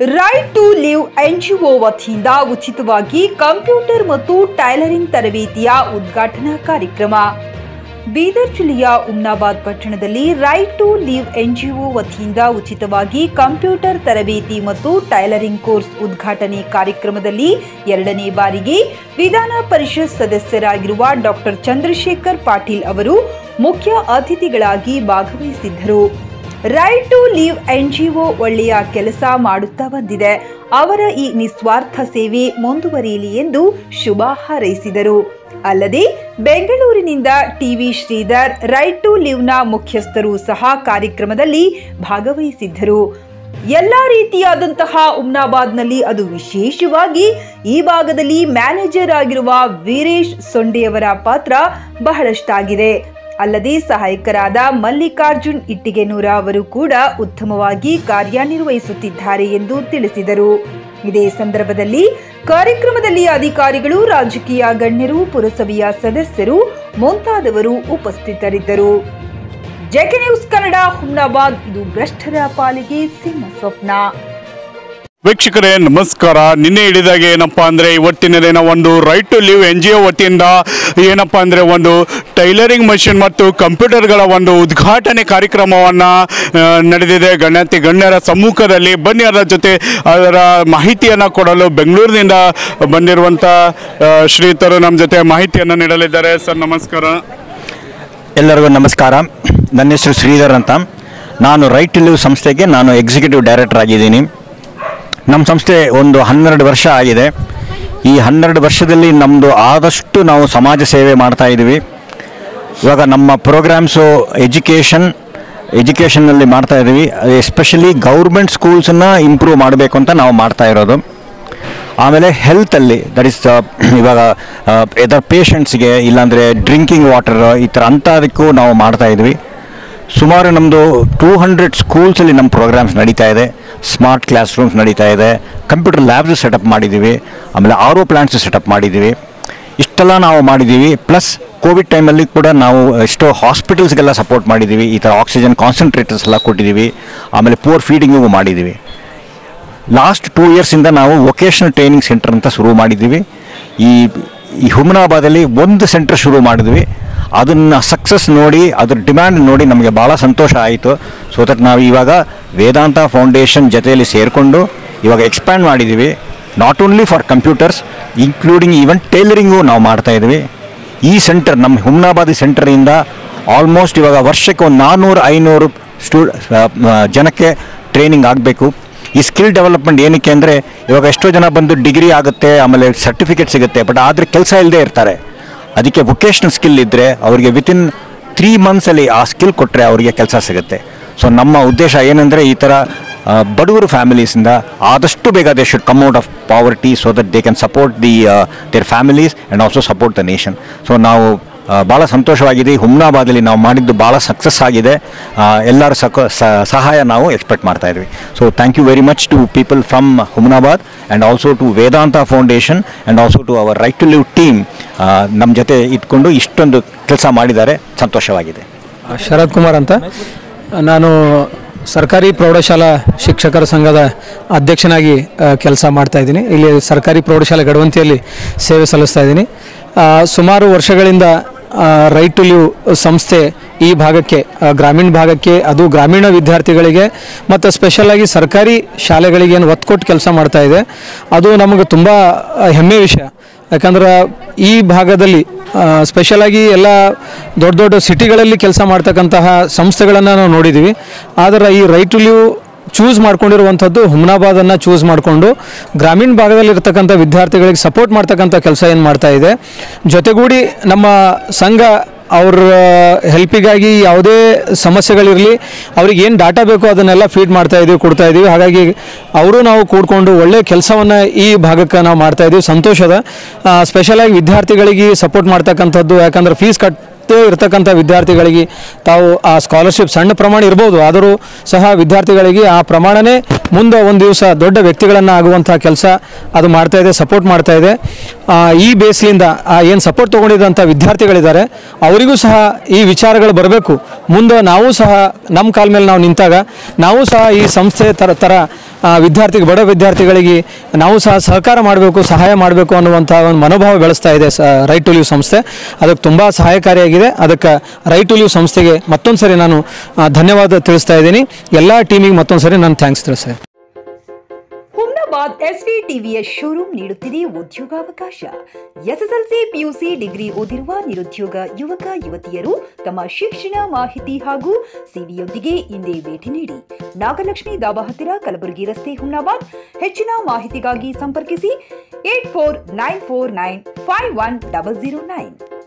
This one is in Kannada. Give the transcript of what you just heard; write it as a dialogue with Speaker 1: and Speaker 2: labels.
Speaker 1: ರೈಟ್ ಟು ಲಿವ್ ಎನ್ಜಿಒ ವತಿಯಿಂದ ಉಚಿತವಾಗಿ ಕಂಪ್ಯೂಟರ್ ಮತ್ತು ಟೈಲರಿಂಗ್ ತರಬೇತಿಯ ಉದ್ಘಾಟನಾ ಕಾರ್ಯಕ್ರಮ ಬೀದರ್ ಜಿಲ್ಲೆಯ ಉಮ್ನಾಬಾದ್ ಪಟ್ಟಣದಲ್ಲಿ ರೈಟ್ ಟು ಲಿವ್ ಎನ್ಜಿಒ ವತಿಯಿಂದ ಉಚಿತವಾಗಿ ಕಂಪ್ಯೂಟರ್ ತರಬೇತಿ ಮತ್ತು ಟೈಲರಿಂಗ್ ಕೋರ್ಸ್ ಉದ್ಘಾಟನೆ ಕಾರ್ಯಕ್ರಮದಲ್ಲಿ ಎರಡನೇ ಬಾರಿಗೆ ವಿಧಾನ ಪರಿಷತ್ ಸದಸ್ಯರಾಗಿರುವ ಡಾಕ್ಟರ್ ಚಂದ್ರಶೇಖರ್ ಪಾಟೀಲ್ ಅವರು ಮುಖ್ಯ ಅತಿಥಿಗಳಾಗಿ ಭಾಗವಹಿಸಿದ್ದರು ರೈಟ್ ಟು ಲೀವ್ ಎನ್ಜಿಒ ಒಳ್ಳೆಯ ಕೆಲಸ ಮಾಡುತ್ತಾ ಬಂದಿದೆ ಅವರ ಈ ನಿಸ್ವಾರ್ಥ ಸೇವೆ ಮುಂದುವರಿಯಲಿ ಎಂದು ಶುಭ ಹಾರೈಸಿದರು ಅಲ್ಲದೆ ಬೆಂಗಳೂರಿನಿಂದ ಟಿವಿ ಶ್ರೀಧರ್ ರೈಟ್ ಟು ಲಿವ್ನ ಮುಖ್ಯಸ್ಥರು ಸಹ ಕಾರ್ಯಕ್ರಮದಲ್ಲಿ ಭಾಗವಹಿಸಿದ್ದರು ಎಲ್ಲಾ ರೀತಿಯಾದಂತಹ ಉಮ್ನಾಬಾದ್ನಲ್ಲಿ ಅದು ವಿಶೇಷವಾಗಿ ಈ ಭಾಗದಲ್ಲಿ ಮ್ಯಾನೇಜರ್ ಆಗಿರುವ ವೀರೇಶ್ ಸೊಂಡೆಯವರ ಪಾತ್ರ ಬಹಳಷ್ಟಾಗಿದೆ ಅಲ್ಲದೆ ಸಹಾಯಕರಾದ ಮಲ್ಲಿಕಾರ್ಜುನ್ ಇಟ್ಟಿಗೆನೂರ ಅವರು ಕೂಡ ಉತ್ತಮವಾಗಿ ಕಾರ್ಯನಿರ್ವಹಿಸುತ್ತಿದ್ದಾರೆ ಎಂದು ತಿಳಿಸಿದರು ಇದೇ ಸಂದರ್ಭದಲ್ಲಿ ಕಾರ್ಯಕ್ರಮದಲ್ಲಿ ಅಧಿಕಾರಿಗಳು ರಾಜಕೀಯ ಗಣ್ಯರು ಪುರಸಭೆಯ ಸದಸ್ಯರು ಮುಂತಾದವರು ಉಪಸ್ಥಿತರಿದ್ದರು ಜೆಕೆ ನ್ಯೂಸ್ ಕನ್ನಡ ಹುಮ್ನಾಬಾದ್ ಇದು ಭ್ರಷ್ಟರ ಪಾಲಿಗೆ ಸಿಂಹ ಸ್ವಪ್ನ
Speaker 2: ವೀಕ್ಷಕರೇ ನಮಸ್ಕಾರ ನಿನ್ನೆ ಹಿಡಿದಾಗ ಏನಪ್ಪಾ ಅಂದರೆ ಇವತ್ತಿನ ದಿನ ಒಂದು right to live N G O ವತಿಯಿಂದ ಏನಪ್ಪಾ ಅಂದರೆ ಒಂದು ಟೈಲರಿಂಗ್ ಮಷಿನ್ ಮತ್ತು ಕಂಪ್ಯೂಟರ್ಗಳ ಒಂದು ಉದ್ಘಾಟನೆ ಕಾರ್ಯಕ್ರಮವನ್ನು ನಡೆದಿದೆ ಗಣ್ಯತಿ ಗಣ್ಯರ ಸಮ್ಮುಖದಲ್ಲಿ ಬನ್ನಿ ಅದರ ಜೊತೆ ಅದರ ಮಾಹಿತಿಯನ್ನು ಕೊಡಲು ಬೆಂಗಳೂರಿನಿಂದ ಬಂದಿರುವಂಥ ಆ, ಶ್ರೀಯುತರು ನಮ್ಮ ಜೊತೆ ಮಾಹಿತಿಯನ್ನು ನೀಡಲಿದ್ದಾರೆ ಸರ್ ನಮಸ್ಕಾರ
Speaker 3: ಎಲ್ಲರಿಗೂ ನಮಸ್ಕಾರ ನನ್ನ ಹೆಸರು ಶ್ರೀಧರ್ ಅಂತ ನಾನು ರೈಟ್ ಟು ಲಿವ್ ಸಂಸ್ಥೆಗೆ ನಾನು ಎಕ್ಸಿಕ್ಯೂಟಿವ್ ಡೈರೆಕ್ಟರ್ ಆಗಿದ್ದೀನಿ ನಮ್ಮ ಸಂಸ್ಥೆ ಒಂದು ಹನ್ನೆರಡು ವರ್ಷ ಆಗಿದೆ ಈ ಹನ್ನೆರಡು ವರ್ಷದಲ್ಲಿ ನಮ್ಮದು ಆದಷ್ಟು ನಾವು ಸಮಾಜ ಸೇವೆ ಮಾಡ್ತಾ ಇದ್ದೀವಿ ಇವಾಗ ನಮ್ಮ ಪ್ರೋಗ್ರಾಮ್ಸು ಎಜುಕೇಷನ್ ಎಜುಕೇಷನ್ನಲ್ಲಿ ಮಾಡ್ತಾ ಇದ್ದೀವಿ ಎಸ್ಪೆಷಲಿ ಗೌರ್ಮೆಂಟ್ ಸ್ಕೂಲ್ಸನ್ನು ಇಂಪ್ರೂವ್ ಮಾಡಬೇಕು ಅಂತ ನಾವು ಮಾಡ್ತಾ ಇರೋದು ಆಮೇಲೆ ಹೆಲ್ತಲ್ಲಿ ದಟ್ ಇಸ್ ಇವಾಗ ಎದರ್ ಪೇಷಂಟ್ಸ್ಗೆ ಇಲ್ಲಾಂದರೆ ಡ್ರಿಂಕಿಂಗ್ ವಾಟರ್ ಈ ಥರ ಅಂಥದಕ್ಕೂ ನಾವು ಮಾಡ್ತಾ ಇದ್ವಿ ಸುಮಾರು ನಮ್ಮದು ಟೂ ಹಂಡ್ರೆಡ್ ಸ್ಕೂಲ್ಸಲ್ಲಿ ನಮ್ಮ ಪ್ರೋಗ್ರಾಮ್ಸ್ ನಡೀತಾ ಇದೆ ಸ್ಮಾರ್ಟ್ ಕ್ಲಾಸ್ ರೂಮ್ಸ್ ನಡೀತಾ ಇದೆ ಕಂಪ್ಯೂಟರ್ ಲ್ಯಾಬ್ಸ್ ಸೆಟಪ್ ಮಾಡಿದ್ದೀವಿ ಆಮೇಲೆ ಆರ್ ಒ ಪ್ಲ್ಯಾಂಟ್ಸ್ ಸೆಟಪ್ ಮಾಡಿದ್ದೀವಿ ಇಷ್ಟೆಲ್ಲ ನಾವು ಮಾಡಿದ್ದೀವಿ ಪ್ಲಸ್ ಕೋವಿಡ್ ಟೈಮಲ್ಲಿ ಕೂಡ ನಾವು ಎಷ್ಟೋ ಹಾಸ್ಪಿಟಲ್ಸ್ಗೆಲ್ಲ ಸಪೋರ್ಟ್ ಮಾಡಿದ್ದೀವಿ ಈ ಥರ ಆಕ್ಸಿಜನ್ ಕಾನ್ಸಂಟ್ರೇಟರ್ಸ್ ಎಲ್ಲ ಕೊಟ್ಟಿದ್ದೀವಿ ಆಮೇಲೆ ಪೂರ್ ಫೀಡಿಂಗಿಗೂ ಮಾಡಿದ್ದೀವಿ ಲಾಸ್ಟ್ ಟೂ ಇಯರ್ಸಿಂದ ನಾವು ವೊಕೇಶನಲ್ ಟ್ರೈನಿಂಗ್ ಸೆಂಟರ್ ಅಂತ ಶುರು ಮಾಡಿದ್ದೀವಿ ಈ ಈ ಹುಮನಾಬಾದಲ್ಲಿ ಒಂದು ಸೆಂಟರ್ ಶುರು ಮಾಡಿದ್ವಿ ಅದನ್ನು ಸಕ್ಸಸ್ ನೋಡಿ ಅದ್ರ ಡಿಮ್ಯಾಂಡ್ ನೋಡಿ ನಮಗೆ ಭಾಳ ಸಂತೋಷ ಆಯಿತು ಸೊ ದಟ್ ನಾವು ಇವಾಗ ವೇದಾಂತ ಫೌಂಡೇಶನ್ ಜೊತೆಯಲ್ಲಿ ಸೇರಿಕೊಂಡು ಇವಾಗ ಎಕ್ಸ್ಪ್ಯಾಂಡ್ ಮಾಡಿದ್ದೀವಿ not only for computers including even tailoring ನಾವು ಮಾಡ್ತಾ ಇದ್ದೀವಿ ಈ ಸೆಂಟರ್ ನಮ್ಮ ಹುಮ್ನಾಬಾದಿ ಸೆಂಟರಿಂದ ಆಲ್ಮೋಸ್ಟ್ ಇವಾಗ ವರ್ಷಕ್ಕೆ ಒಂದು ನಾನ್ನೂರು ಐನೂರು ಸ್ಟೂ ಜನಕ್ಕೆ ಟ್ರೈನಿಂಗ್ ಆಗಬೇಕು ಈ ಸ್ಕಿಲ್ ಡೆವಲಪ್ಮೆಂಟ್ ಏನಕ್ಕೆ ಅಂದರೆ ಇವಾಗ ಎಷ್ಟೋ ಜನ ಬಂದು ಡಿಗ್ರಿ ಆಗುತ್ತೆ ಆಮೇಲೆ ಸರ್ಟಿಫಿಕೇಟ್ ಸಿಗುತ್ತೆ ಬಟ್ ಆದರೆ ಕೆಲಸ ಇಲ್ಲದೆ ಇರ್ತಾರೆ ಅದಕ್ಕೆ ವೊಕೇಶ್ನಲ್ ಸ್ಕಿಲ್ ಇದ್ದರೆ ಅವರಿಗೆ ವಿತಿನ್ ತ್ರೀ ಮಂತ್ಸಲ್ಲಿ ಆ ಸ್ಕಿಲ್ ಕೊಟ್ಟರೆ ಅವರಿಗೆ ಕೆಲಸ ಸಿಗುತ್ತೆ ಸೊ ನಮ್ಮ ಉದ್ದೇಶ ಏನಂದರೆ ಈ ಥರ ಆ, ಬಡವರು ಫ್ಯಾಮಿಲೀಸಿಂದ ಆದಷ್ಟು ಬೇಗ they should come out of poverty so that they can support the their families and also support the nation so ನಾವು ಆ, ಭಾಳ ಸಂತೋಷವಾಗಿದೆ ಹುಮ್ನಾಬಾದಲ್ಲಿ ನಾವು ಮಾಡಿದ್ದು ಭಾಳ ಸಕ್ಸಸ್ ಆಗಿದೆ ಆ, ಎಲ್ಲರ ಸಕ ಸ- ಸಹಾಯ ನಾವು ಎಕ್ಸ್ಪೆಕ್ಟ್ ಮಾಡ್ತಾ ಇದ್ವಿ so thank you very much to people from Humnabad and also to Vedanta foundation and also to our right to live team ನಮ್ಮ ಜೊತೆ ಇಟ್ಕೊಂಡು ಇಷ್ಟೊಂದು ಕೆಲಸ ಮಾಡಿದ್ದಾರೆ ಸಂತೋಷವಾಗಿದೆ
Speaker 4: ಶರತ್ ಕುಮಾರ್ ಅಂತ ನಾನು ಸರ್ಕಾರಿ ಪ್ರೌಢಶಾಲಾ ಶಿಕ್ಷಕರ ಸಂಘದ ಅಧ್ಯಕ್ಷನಾಗಿ ಕೆಲಸ ಮಾಡ್ತಾ ಇದ್ದೀನಿ ಇಲ್ಲಿ ಸರ್ಕಾರಿ ಪ್ರೌಢಶಾಲೆ ಗಡವಂತಿಯಲ್ಲಿ ಸೇವೆ ಸಲ್ಲಿಸ್ತಾ ಇದ್ದೀನಿ ಆ, ಸುಮಾರು ವರ್ಷಗಳಿಂದ ರೈಟ್ ಟು ಲಿವ್ ಸಂಸ್ಥೆ ಈ ಭಾಗಕ್ಕೆ ಆ, ಗ್ರಾಮೀಣ ಭಾಗಕ್ಕೆ ಅದು ಗ್ರಾಮೀಣ ವಿದ್ಯಾರ್ಥಿಗಳಿಗೆ ಮತ್ತು ಸ್ಪೆಷಲಾಗಿ ಸರ್ಕಾರಿ ಶಾಲೆಗಳಿಗೆ ಏನು ಒತ್ತು ಕೊಟ್ಟು ಕೆಲಸ ಮಾಡ್ತಾ ಇದೆ ಅದು ನಮಗೆ ತುಂಬ ಹೆಮ್ಮೆ ವಿಷಯ ಯಾಕಂದ್ರೆ ಈ ಭಾಗದಲ್ಲಿ ಸ್ಪೆಷಲಾಗಿ ಎಲ್ಲ ದೊಡ್ಡ ದೊಡ್ಡ ಸಿಟಿಗಳಲ್ಲಿ ಕೆಲಸ ಮಾಡ್ತಕ್ಕಂತಹ ಸಂಸ್ಥೆಗಳನ್ನು ನಾವು ನೋಡಿದ್ದೀವಿ ಆದರೆ ಈ ರೈಟ್ ಟು ಲಿವ್ ಚೂಸ್ ಮಾಡ್ಕೊಂಡಿರುವಂಥದ್ದು ಹುಮ್ನಾಬಾದನ್ನು ಚೂಸ್ ಮಾಡಿಕೊಂಡು ಗ್ರಾಮೀಣ ಭಾಗದಲ್ಲಿರ್ತಕ್ಕಂಥ ವಿದ್ಯಾರ್ಥಿಗಳಿಗೆ ಸಪೋರ್ಟ್ ಮಾಡ್ತಕ್ಕಂಥ ಕೆಲಸ ಏನು ಮಾಡ್ತಾ ಇದೆ ಜೊತೆಗೂಡಿ ನಮ್ಮ ಸಂಘ ಅವ್ರ ಹೆಲ್ಪಿಗಾಗಿ ಯಾವುದೇ ಸಮಸ್ಯೆಗಳಿರಲಿ ಅವ್ರಿಗೆ ಏನು ಡಾಟಾ ಬೇಕೋ ಅದನ್ನೆಲ್ಲ ಫೀಡ್ ಮಾಡ್ತಾ ಇದೀವಿ ಕೊಡ್ತಾ ಇದೀವಿ ಹಾಗಾಗಿ ಅವರು ನಾವು ಕೂಡ್ಕೊಂಡು ಒಳ್ಳೆ ಕೆಲಸವನ್ನು ಈ ಭಾಗಕ್ಕೆ ನಾವು ಮಾಡ್ತಾ ಇದೀವಿ ಸಂತೋಷದ ಸ್ಪೆಷಲಾಗಿ ವಿದ್ಯಾರ್ಥಿಗಳಿಗೆ ಸಪೋರ್ಟ್ ಮಾಡ್ತಕ್ಕಂಥದ್ದು ಯಾಕಂದ್ರೆ ಫೀಸ್ ಕಟ್ ಇವತ್ತೇ ಇರ್ತಕ್ಕಂಥ ವಿದ್ಯಾರ್ಥಿಗಳಿಗೆ ತಾವು ಆ ಸ್ಕಾಲರ್ಶಿಪ್ ಸಣ್ಣ ಪ್ರಮಾಣ ಇರ್ಬೋದು ಆದರೂ ಸಹ ವಿದ್ಯಾರ್ಥಿಗಳಿಗೆ ಆ ಪ್ರಮಾಣನೇ ಮುಂದೆ ಒಂದು ದಿವಸ ದೊಡ್ಡ ವ್ಯಕ್ತಿಗಳನ್ನು ಆಗುವಂಥ ಕೆಲಸ ಅದು ಮಾಡ್ತಾ ಇದೆ ಸಪೋರ್ಟ್ ಮಾಡ್ತಾ ಇದೆ ಆ, ಈ ಬೇಸ್ಲಿಂದ ಏನು ಸಪೋರ್ಟ್ ತೊಗೊಂಡಿದ್ದಂಥ ವಿದ್ಯಾರ್ಥಿಗಳಿದ್ದಾರೆ ಅವರಿಗೂ ಸಹ ಈ ವಿಚಾರಗಳು ಬರಬೇಕು ಮುಂದೆ ನಾವು ಸಹ ನಮ್ಮ ಕಾಲ ಮೇಲೆ ನಾವು ನಿಂತಾಗ ನಾವು ಸಹ ಈ ಸಂಸ್ಥೆ ಥರ ಥರ ಆ, ವಿದ್ಯಾರ್ಥಿಗೆ ಬಡ ವಿದ್ಯಾರ್ಥಿಗಳಿಗೆ ನಾವು ಸಹ ಸಹಕಾರ ಮಾಡಬೇಕು ಸಹಾಯ ಮಾಡಬೇಕು ಅನ್ನುವಂಥ ಒಂದು ಮನೋಭಾವ ಬೆಳೆಸ್ತಾ ಇದೆ ಸ ರೈಟ್ ಟು ಲಿವ್ ಸಂಸ್ಥೆ ಅದಕ್ಕೆ ತುಂಬ ಸಹಾಯಕಾರಿಯಾಗಿದೆ ಅದಕ್ಕೆ ರೈಟ್ ಟು ಲಿವ್ ಸಂಸ್ಥೆಗೆ ಮತ್ತೊಂದು ಸರಿ ನಾನು ಆ, ಧನ್ಯವಾದ ತಿಳಿಸ್ತಾ ಇದ್ದೀನಿ ಎಲ್ಲ ಟೀಮಿಗೆ ಮತ್ತೊಂದು ಸರಿ ನಾನು ಥ್ಯಾಂಕ್ಸ್ ತಿಳಿಸ್ತೇನೆ
Speaker 1: ಹುಮ್ನಾಬಾದ್ ಎಸ್ವಿ ಟಿವಿಯ ಶೋರೂಮ್ ನೀಡುತ್ತಿದೆ ಉದ್ಯೋಗಾವಕಾಶ ಎಸ್ಎಸ್ಎಲ್ಸಿ ಪಿಯುಸಿ ಡಿಗ್ರಿ ಓದಿರುವ ನಿರುದ್ಯೋಗ ಯುವಕ ಯುವತಿಯರು ತಮ್ಮ ಶಿಕ್ಷಣ ಮಾಹಿತಿ ಹಾಗೂ ಸಿವಿಯೊಂದಿಗೆ ಇಂದೇ ಭೇಟಿ ನೀಡಿ ನಾಗಲಕ್ಷ್ಮಿ ದಾಬಾ ಹತ್ತಿರ ಕಲಬುರಗಿ ರಸ್ತೆ ಹುಮ್ನಾಬಾದ್ ಹೆಚ್ಚಿನ ಮಾಹಿತಿಗಾಗಿ ಸಂಪರ್ಕಿಸಿ eight four nine four nine five one double zero nine